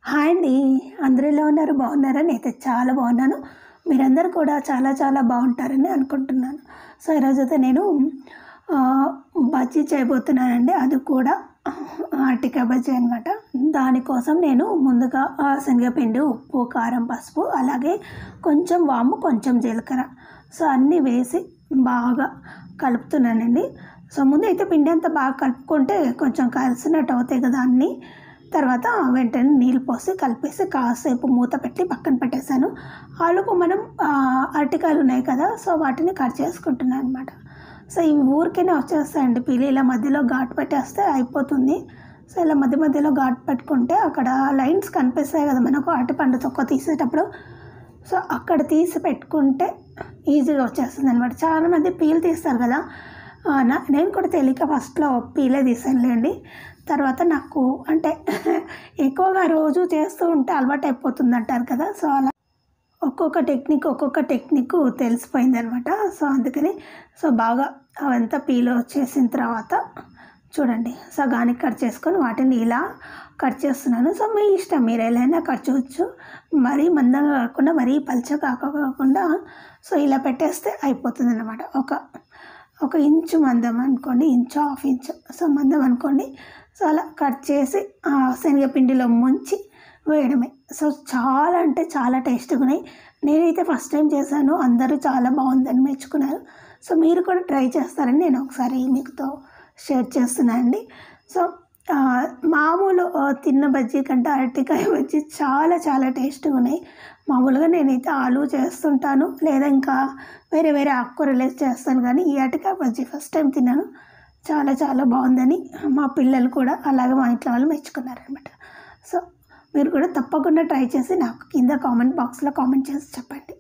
hi అండి అందరూ ఎలా ఉన్నారు బాగున్నారా నేనైతే చాలా బాగున్నాను మీరందరూ కూడా చాలా చాలా బాగుంటారని అనుకుంటున్నాను సో ఈరోజు అయితే నేను ఆ, బజ్జీ చేయబోతున్నానండి అది కూడా అటికా బజ్జీ అనమాట దానికోసం నేను ముందుగా ఆ, శనగపిండి ఉప్పు కారం పసుపు అలాగే కొంచెం వాము కొంచెం జీలకర్ర సో అన్నీ వేసి బాగా కలుపుతున్నానండి సో ముందు అయితే పిండి అంతా బాగా కలుపుకుంటే కొంచెం కలిసినట్టు అవుతాయి కదా అన్నీ తర్వాత వెంటనే నీళ్ళు పోసి కలిపేసి కాసేపు మూత పెట్టి పక్కన పెట్టేశాను ఆలోపు మనం ఆ, అరటికాయలు ఉన్నాయి కదా సో వాటిని కట్ చేసుకుంటున్నాను అనమాట సో ఇవి ఊరికేనే వచ్చేస్తాయండి పీలి ఇలా మధ్యలో ఘాటు పెట్టేస్తే అయిపోతుంది సో ఇలా మధ్య మధ్యలో ఘాటు పెట్టుకుంటే అక్కడ లైన్స్ కనిపిస్తాయి కదా మనకు అరటి పండు తొక్క తీసేటప్పుడు సో అక్కడ తీసి పెట్టుకుంటే ఈజీగా వచ్చేస్తుంది అనమాట చాలామంది పీల్ తీస్తారు కదా ఆ, నా- నేను కూడా తెలియక ఫస్ట్లో పీలే తీసానులేండి తర్వాత నాకు అంటే ఎక్కువగా రోజు చేస్తూ ఉంటే అలవాటు అయిపోతుంది అంటారు కదా సో అలా ఒక్కొక్క టెక్నిక్ ఒక్కొక్క టెక్నిక్ తెలిసిపోయింది అనమాట సో అందుకని సో బాగా అవంతా పీల్ వచ్చేసిన తర్వాత చూడండి సగానికి కట్ చేసుకొని వాటిని ఇలా కట్ చేస్తున్నాను సో మీ ఇష్టం మీరు ఎలా అయినా కట్ చేయవచ్చు మరీ మందంగా కాకుండా మరీ పల్చగా కాకుండా సో ఇలా పెట్టేస్తే అయిపోతుంది అనమాట ఒక ఒక ఇంచు మందం అనుకోండి ఇంచు హాఫ్ ఇంచ్ సో మందం అనుకోండి సో అలా కట్ చేసి ఆ శనగపిండిలో ముంచి వేయడమే సో చాలా అంటే చాలా టేస్ట్గా ఉన్నాయి నేనైతే ఫస్ట్ టైం చేశాను అందరూ చాలా బాగుందని మెచ్చుకున్నారు సో మీరు కూడా ట్రై చేస్తారని నేను ఒకసారి మీకుతో షేర్ చేస్తున్నాను అండి సో ఆ, మామూలు ఆ, తిన్న బజ్జీ కంటే అరటికాయ బజ్జీ చాలా చాలా టేస్ట్గా ఉన్నాయి మామూలుగా నేనైతే ఆలు చేస్తుంటాను లేదా ఇంకా వేరే వేరే ఆకుకూరలు వేసి చేస్తాను కానీ ఈ అరటికాయ బజ్జీ ఫస్ట్ టైం తిన్నాను చాలా చాలా బాగుందని మా పిల్లలు కూడా అలాగే మా ఇంట్లో వాళ్ళు మెచ్చుకున్నారనమాట సో మీరు కూడా తప్పకుండా ట్రై చేసి నాకు కింద కామెంట్ బాక్స్లో కామెంట్ చేసి చెప్పండి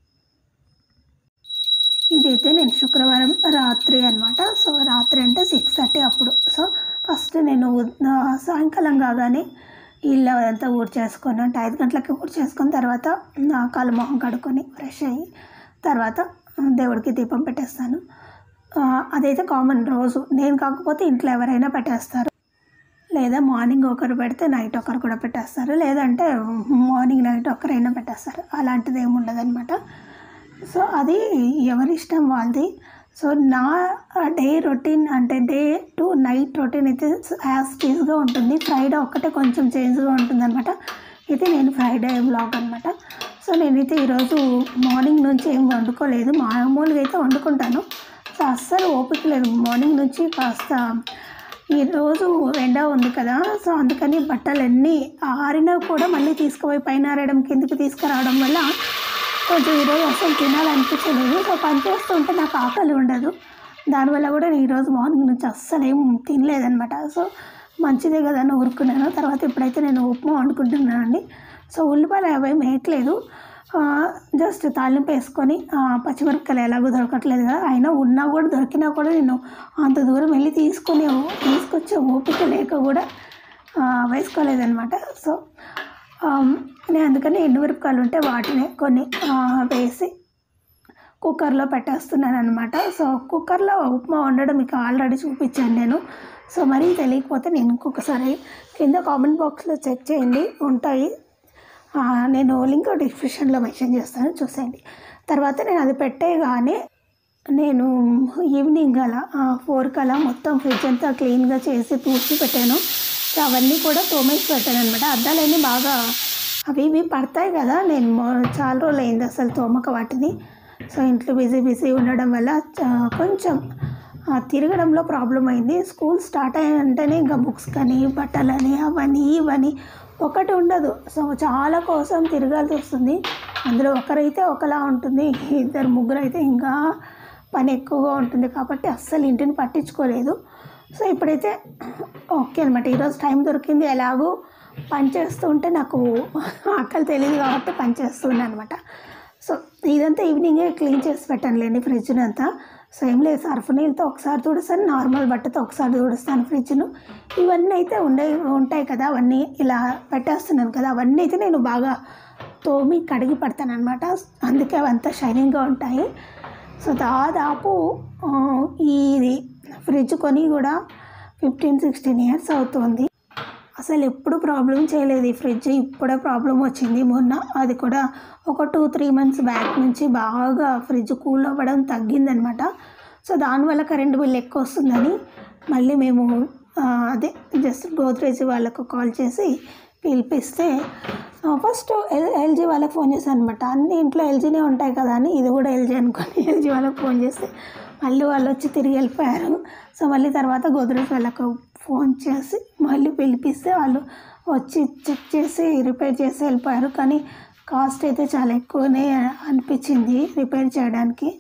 ఇదైతే నేను శుక్రవారం రాత్రి అనమాట సో రాత్రి అంటే సిక్స్ థర్టీ అప్పుడు సో ఫస్ట్ నేను ఆ, సాయంకాలం కాగానే ఇల్లు అంతా ఊడ్ చేసుకొని అంటే ఐదు గంటలకి ఊడ్ చేసుకొని తర్వాత నా కాలు మొహం కడుక్కొని ఫ్రెష్ అయ్యి తర్వాత దేవుడికి దీపం పెట్టేస్తాను ఆ, అదైతే కామన్ రోజు నేను కాకపోతే ఇంట్లో ఎవరైనా పెట్టేస్తారు లేదా మార్నింగ్ ఒకరు పెడితే నైట్ ఒకరు కూడా పెట్టేస్తారు లేదంటే మార్నింగ్ నైట్ ఒకరైనా పెట్టేస్తారు అలాంటిది ఏమి ఉండదన్నమాట సో అది ఎవరి ఇష్టం వాళ్ళది సో నా డే రొటీన్ అంటే డే టు నైట్ రొటీన్ అయితే యాజ్ టీజ్గా ఉంటుంది ఫ్రైడే ఒక్కటే కొంచెం చేంజ్గా ఉంటుంది అనమాట ఇది నేను ఫ్రైడే బ్లాగ్ అనమాట సో నేనైతే ఈరోజు మార్నింగ్ నుంచి ఏం వండుకోలేదు మామూలుగా అయితే వండుకుంటాను సో అస్సలు ఓపిక లేదు మార్నింగ్ నుంచి కాస్త ఈరోజు ఎండ ఉంది కదా సో అందుకని బట్టలన్నీ ఆరినా కూడా మళ్ళీ తీసుకుపోయి పైన ఆరడం కిందకి తీసుకురావడం వల్ల కొంచెం ఈరోజు అసలు తినాలనిపించలేదు సో పని చేస్తుంటే నాకు ఆకలి ఉండదు దానివల్ల కూడా నేను ఈరోజు మార్నింగ్ నుంచి అస్సలు ఏం తినలేదనమాట సో మంచిదే కదా అని ఊరుకున్నాను తర్వాత ఇప్పుడైతే నేను ఉప్మా వండుకుంటున్నానండి సో ఉల్లిపాయలు అవి ఏం వేయట్లేదు ఆ, జస్ట్ తాలింపు వేసుకొని ఆ, పచ్చిమిరపకాయలు ఎలాగో దొరకట్లేదు కదా అయినా ఉన్నా కూడా దొరికినా కూడా నేను అంత దూరం వెళ్ళి తీసుకొని తీసుకొచ్చే ఓపిక లేక కూడా ఆ, వేసుకోలేదన్నమాట సో ఆమ్, నేను అందుకని ఎండుమిరపకాయలు ఉంటే వాటిని కొన్ని ఆ, వేసి కుక్కర్లో పెట్టేస్తున్నాను అనమాట సో కుక్కర్లో ఉప్మా వండడం మీకు ఆల్రెడీ చూపించాను నేను సో మరీ తెలియకపోతే నేను ఇంకొకసారి కింద కామెంట్ బాక్స్లో చెక్ చేయండి ఉంటాయి ఆ, నేను లింక్ డిస్క్రిప్షన్లో మెన్షన్ చేస్తాను చూసేయండి తర్వాత నేను అది పెట్టేగానే నేను ఈవినింగ్ అలా ఫోర్కి అలా మొత్తం ఫ్రిడ్జ్ అంతా క్లీన్గా చేసి తూసి పెట్టాను సో అవన్నీ కూడా తోమేసి పెట్టాను అనమాట అద్దాలన్నీ బాగా అవి ఇవి పడతాయి కదా నేను మొ- చాలా రోజులు అయింది అసలు తోమక వాటిని సో ఇంట్లో బిజీ బిజీ ఉండడం వల్ల చ- కొంచెం ఆ, తిరగడంలో ప్రాబ్లం అయింది స్కూల్ స్టార్ట్ అయ్యంటేనే ఇంకా బుక్స్ కానీ బట్టలని అవన్నీ ఇవన్నీ ఒకటి ఉండదు సో చాలా కోసం తిరగాల్సి వస్తుంది అందులో ఒకరైతే ఒకలా ఉంటుంది ఇద్దరు ముగ్గురు అయితే ఇంకా పని ఎక్కువగా ఉంటుంది కాబట్టి అస్సలు ఇంటిని పట్టించుకోలేదు సో ఇప్పుడైతే ఓకే అనమాట ఈరోజు టైం దొరికింది ఎలాగో పని చేస్తూ ఉంటే నాకు ఆకలి తెలియదు కాబట్టి పని చేస్తున్నాను అనమాట సో ఇదంతా ఈవినింగే క్లీన్ చేసి పెట్టానులేండి ఫ్రిడ్జ్ని అంతా సో ఏం లేదు సర్ఫ్ నీళ్ళతో ఒకసారి తుడుస్తాను నార్మల్ బట్టతో ఒకసారి తుడుస్తాను ఫ్రిడ్జ్ను ఇవన్నీ అయితే ఉండే ఉంటాయి కదా అవన్నీ ఇలా పెట్టేస్తున్నాను కదా అవన్నీ అయితే నేను బాగా తోమి కడిగి పడతాను అనమాట అందుకే అవంతా షైనింగ్గా ఉంటాయి సో దాదాపు ఆ, ఇది ఫ్రిడ్జ్ కొని కూడా ఫిఫ్టీన్ సిక్స్టీన్ ఇయర్స్ అవుతుంది అసలు ఎప్పుడు ప్రాబ్లం చేయలేదు ఈ ఫ్రిడ్జ్ ఇప్పుడే ప్రాబ్లం వచ్చింది మొన్న అది కూడా ఒక టూ త్రీ మంత్స్ బ్యాక్ నుంచి బాగా ఫ్రిడ్జ్ కూల్ అవ్వడం తగ్గిందనమాట సో దానివల్ల కరెంట్ బిల్ ఎక్కువ వస్తుందని మళ్ళీ మేము ఆ, అదే జస్ట్ గోద్రేజ్ వాళ్ళకు కాల్ చేసి పిలిపిస్తే ఫస్ట్ ఎల్ ఎల్జీ వాళ్ళకి ఫోన్ చేశాను అనమాట అన్ని ఇంట్లో ఎల్జీనే ఉంటాయి కదా అని ఇది కూడా ఎల్జీ అనుకొని ఎల్జీ వాళ్ళకి ఫోన్ చేస్తే మళ్ళీ వాళ్ళు వచ్చి తిరిగి వెళ్ళిపోయారు సో మళ్ళీ తర్వాత గోద్రేజ్ వాళ్ళకు ఫోన్ చేసి మళ్ళీ పిలిపిస్తే వాళ్ళు వచ్చి చెక్ చేసి రిపేర్ చేసి వెళ్ళిపోయారు కానీ కాస్ట్ అయితే చాలా ఎక్కువనే అనిపించింది రిపేర్ చేయడానికి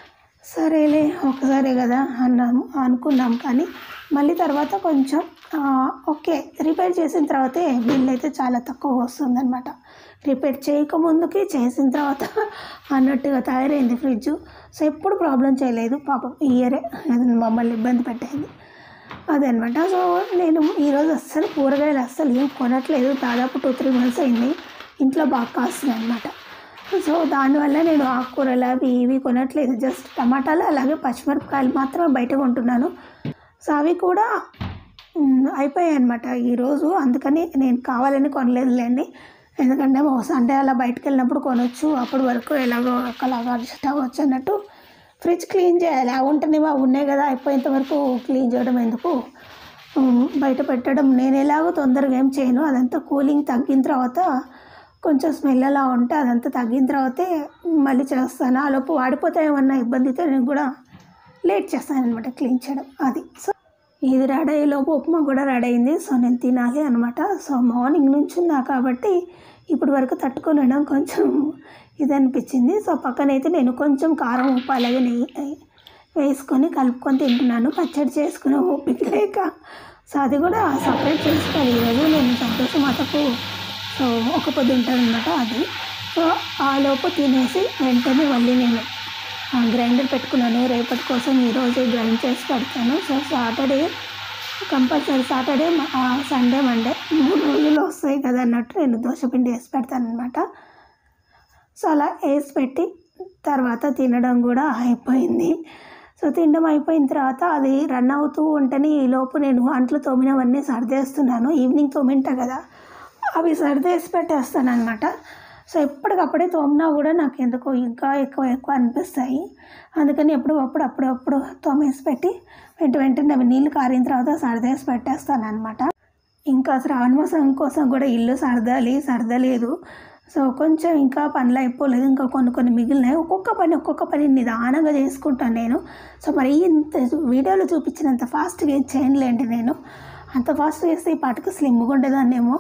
సరేలే ఒకసారి కదా అన్నాము అనుకున్నాం కానీ మళ్ళీ తర్వాత కొంచెం ఆ, ఓకే రిపేర్ చేసిన తర్వాతే బిల్ అయితే చాలా తక్కువ వస్తుందన్నమాట రిపేర్ చేయకముందుకి చేసిన తర్వాత అన్నట్టుగా తయారైంది ఫ్రిడ్జ్ సో ఎప్పుడు ప్రాబ్లం చేయలేదు పాపం ఈ ఇయరే అది మమ్మల్ని ఇబ్బంది పెట్టింది అదనమాట సో నేను ఈరోజు అస్సలు కూరగాయలు అస్సలు ఏం కొనట్లేదు దాదాపు టూ త్రీ మంత్స్ అయింది ఇంట్లో బాగా కాస్తున్నాయి అనమాట సో దానివల్ల నేను ఆకుకూరలు అవి ఇవి కొనట్లేదు జస్ట్ టమాటాలు అలాగే పచ్చిమిరపకాయలు మాత్రమే బయట కొంటున్నాను సో అవి కూడా మ్, అయిపోయాయి అనమాట ఈరోజు అందుకని నేను కావాలని కొనలేదులేండి ఎందుకంటే ఓ సండే అలా బయటకు వెళ్ళినప్పుడు కొనొచ్చు అప్పటి వరకు ఎలాగో ఒకలాగా అడ్జస్ట్ అవ్వచ్చు అన్నట్టు ఫ్రిడ్జ్ క్లీన్ చేయాలి అవి ఉంటేనే అవి ఉన్నాయి కదా అయిపోయేంత వరకు క్లీన్ చేయడం ఎందుకు ఉమ్, బయట పెట్టడం నేను ఎలాగో తొందరగా ఏం చేయను అదంతా కూలింగ్ తగ్గిన తర్వాత కొంచెం స్మెల్ అలా ఉంటే అదంతా తగ్గిన తర్వాతే మళ్ళీ చేస్తాను ఆ లోపు వాడిపోతే ఏమన్నా ఇబ్బంది అయితే నేను కూడా లేట్ చేస్తాను అనమాట క్లీన్ చేయడం అది సో ఇది రెడీ అయ్యేలోపు ఉప్మా కూడా రెడీ అయింది సో నేను తినాలి అనమాట సో మార్నింగ్ నుంచి ఉన్నా కాబట్టి ఇప్పటి వరకు తట్టుకొనడం కొంచెం ఇది అనిపించింది సో పక్కనైతే నేను కొంచెం కారం ఉప్పు అలాగే నెయ్యి వేసుకొని కలుపుకొని తింటున్నాను పచ్చడి చేసుకునే ఓపిక లేక సో అది కూడా సపరేట్ చేసుకోవాలి ఈరోజు నేను సంతోషం మాతకు సో ఒక పొద్దు ఉంటుంది అనమాట అది సో ఆ లోపు తినేసి వెంటనే మళ్ళీ నేను ఆ, గ్రైండర్ పెట్టుకున్నాను రేపటి కోసం ఈరోజు గ్రైండ్ చేసి పెడతాను so Saturday compulsory Saturday Sunday Monday మూడు రోజులు వస్తాయి కదా అన్నట్టు నేను దోశపిండి వేసి పెడతాను అనమాట సో అలా వేసి పెట్టి తర్వాత తినడం కూడా అయిపోయింది సో తినడం అయిపోయిన తర్వాత అది రన్ అవుతూ ఉంటేనే ఈ లోపు నేను అంట్లు తోమినవన్నీ సర్దేస్తున్నాను ఈవినింగ్ తోమింటా కదా అవి సర్దేసి పెట్టేస్తాను అనమాట సో ఎప్పటికప్పుడే తోమినా కూడా నాకు ఎందుకో ఇంకా ఎక్కువ ఎక్కువ అనిపిస్తాయి అందుకని ఎప్పుడు అప్పుడు అప్పుడప్పుడు తోమేసి పెట్టి వెంట వెంటనే అవి నీళ్ళు కారిన తర్వాత సర్దేసి పెట్టేస్తాను అనమాట ఇంకా శ్రావణ మాసం కోసం కూడా ఇల్లు సర్దాలి సర్దలేదు సో కొంచెం ఇంకా పనులు అయిపోలేదు ఇంకా కొన్ని కొన్ని మిగిలినాయి ఒక్కొక్క పని ఒక్కొక్క పని నిదానంగా చేసుకుంటాను నేను సో మరి ఇంత వీడియోలో చూపించినంత ఫాస్ట్గా ఏం చేయనులేండి నేను అంత ఫాస్ట్ చేస్తే ఈ పాటకు స్లిమ్గా ఉండేదాన్నేమో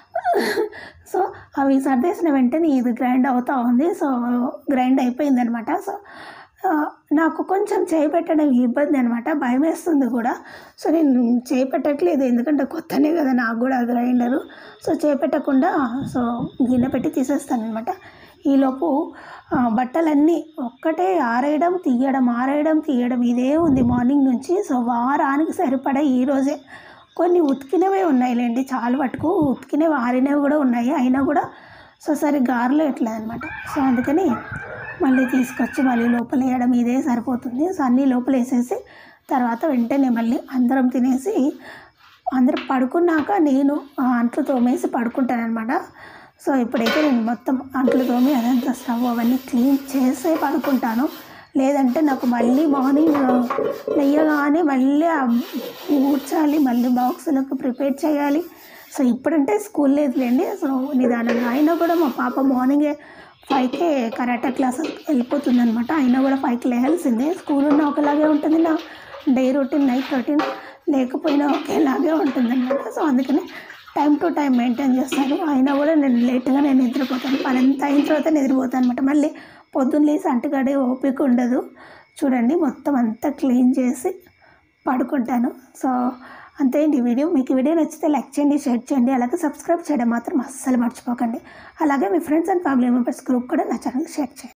సో అవి సర్దేసిన వెంటనే ఇది గ్రైండ్ అవుతూ ఉంది సో గ్రైండ్ అయిపోయింది అనమాట సో ఆ, నాకు కొంచెం చేయి పెట్టడం ఇబ్బంది అనమాట భయం వేస్తుంది కూడా సో నేను చేయి పెట్టట్లేదు ఎందుకంటే కొత్తనే కదా నాకు కూడా గ్రైండరు సో చేయి పెట్టకుండా సో గిన్నె పెట్టి తీసేస్తాను అనమాట ఈలోపు ఆ, బట్టలన్నీ ఒక్కటే ఆరేయడం తీయడం ఆరేయడం తీయడం ఇదే ఉంది మార్నింగ్ నుంచి సో వారానికి సరిపడా ఈరోజే కొన్ని ఉతికినవే ఉన్నాయిలేండి చాలా పట్టుకు ఉతికినవి ఆరినవి కూడా ఉన్నాయి అయినా కూడా సో సరిగ్గా ఆరలేట్లేదు అనమాట సో అందుకని మళ్ళీ తీసుకొచ్చి మళ్ళీ లోపల వేయడం ఇదే సరిపోతుంది సో అన్నీ లోపల వేసేసి తర్వాత వెంటనే మళ్ళీ అందరం తినేసి అందరూ పడుకున్నాక నేను ఆ అంట్లు తోమేసి పడుకుంటాను అనమాట సో ఇప్పుడైతే నేను మొత్తం అంట్లు తోమి అదంతా స్టవ్ అవన్నీ క్లీన్ చేసే పడుకుంటాను లేదంటే నాకు మళ్ళీ మార్నింగ్ లేయగానే మళ్ళీ ఆ ఊడ్చాలి మళ్ళీ బాక్సులకు ప్రిపేర్ చేయాలి సో ఇప్పుడంటే స్కూల్ లేదులేండి సో నిదానంగా అయినా కూడా మా పాప మార్నింగే ఫైవ్కే కరాటే క్లాసెస్ వెళ్ళిపోతుంది అనమాట అయినా కూడా ఫైవ్కి లేయాల్సిందే స్కూల్ ఉన్న ఒకలాగే ఉంటుంది నా డే రొటీన్ నైట్ రొటీన్ లేకపోయినా ఒకేలాగే ఉంటుంది అనమాట సో అందుకని టైం టు టైం మెయింటైన్ చేస్తాను అయినా కూడా నేను లేట్గా నేను నిద్రపోతాను పని అంతా అయిన తర్వాత నిద్రపోతాను అనమాట మళ్ళీ పొద్దున్న లేసి అంటుగడే ఓపిక ఉండదు చూడండి మొత్తం అంతా క్లీన్ చేసి పడుకుంటాను సో అంతే అండి ఈ వీడియో మీకు ఈ వీడియో నచ్చితే లైక్ చేయండి షేర్ చేయండి అలాగే సబ్స్క్రైబ్ చేయడం మాత్రం అస్సలు మర్చిపోకండి అలాగే మీ friends and family members group కూడా నా ఛానల్ షేర్ చేయండి